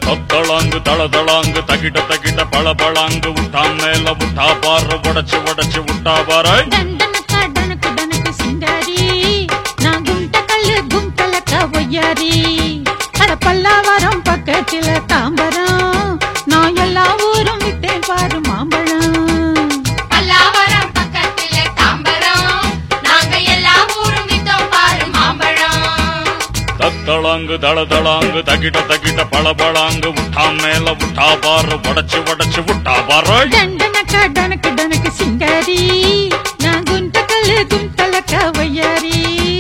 தொத்தளாங்கு தளதளாங்கு தகிட தகிட பளபளாங்கு விட்டா மேல விட்டா பாரு உடச்சு உடச்சு விட்டா பாரு దండనక డనక డనక సింగారి నా గుంట కళ్ళు గుంటలక ఒయ్యారి அட பல்லாவரம் பக்கத்துல தாம்பரம் நான் எல்லா ஊரும் விட்டேன் பாரு மாம்பழம் பல்லாவரம் பக்கத்துல தாம்பரம் நாங்க எல்லா ஊரும் வித்தோம் பாரு மாம்பழம் தத்தளாங்கு தளதளாங்கு தகிட தகிட பளபளாங்கு விட்டா மேல விட்டா பாரு உடச்சு உடச்சு விட்டா பாரு దండనక డనక డనక సింగారి నా గుంట కళ్ళు గుంటలక ఒయ్యారి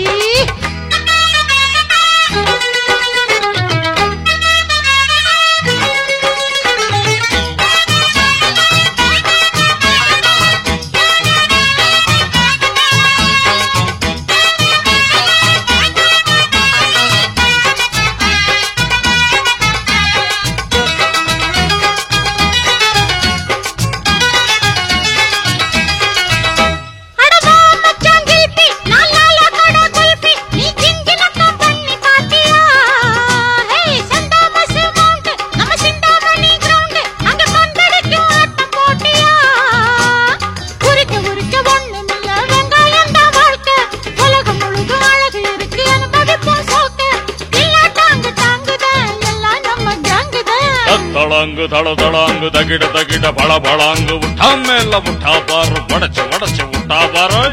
தத்தளாங்கு தளதளாங்கு தகிட தகிட பளபளாங்கு விட்டா மேல விட்டா பாரு உடச்சு உடச்சு விட்டா பாரு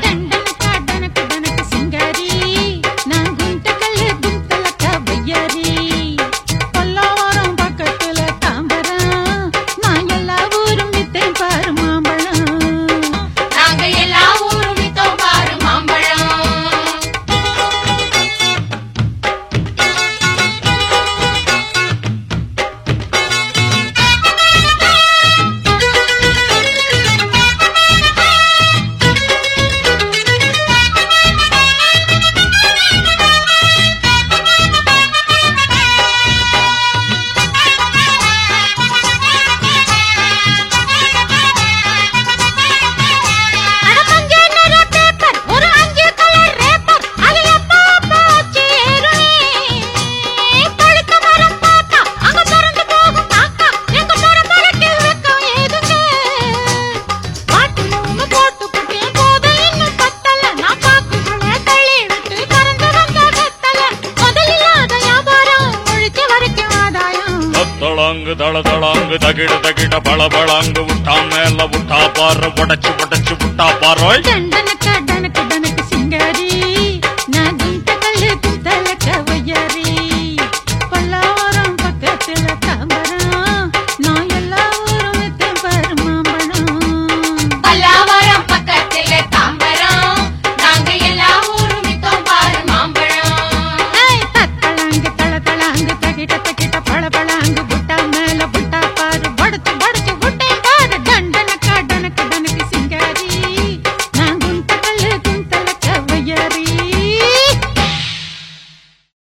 பக்கத்துல தாம்பரம் நான் எல்லா ஊரும் வித்தேன் பாரு மாம்பழம் நாங்க எல்லா ஊரும் வித்தோம் பாரு மாம்பழம் தத்தளாங்கு தளதளாங்கு தகிட தகிட பளபளாங்கு விட்டா மேல விட்டா பாரு உடச்சு உடச்சு விட்டா பாரு దండన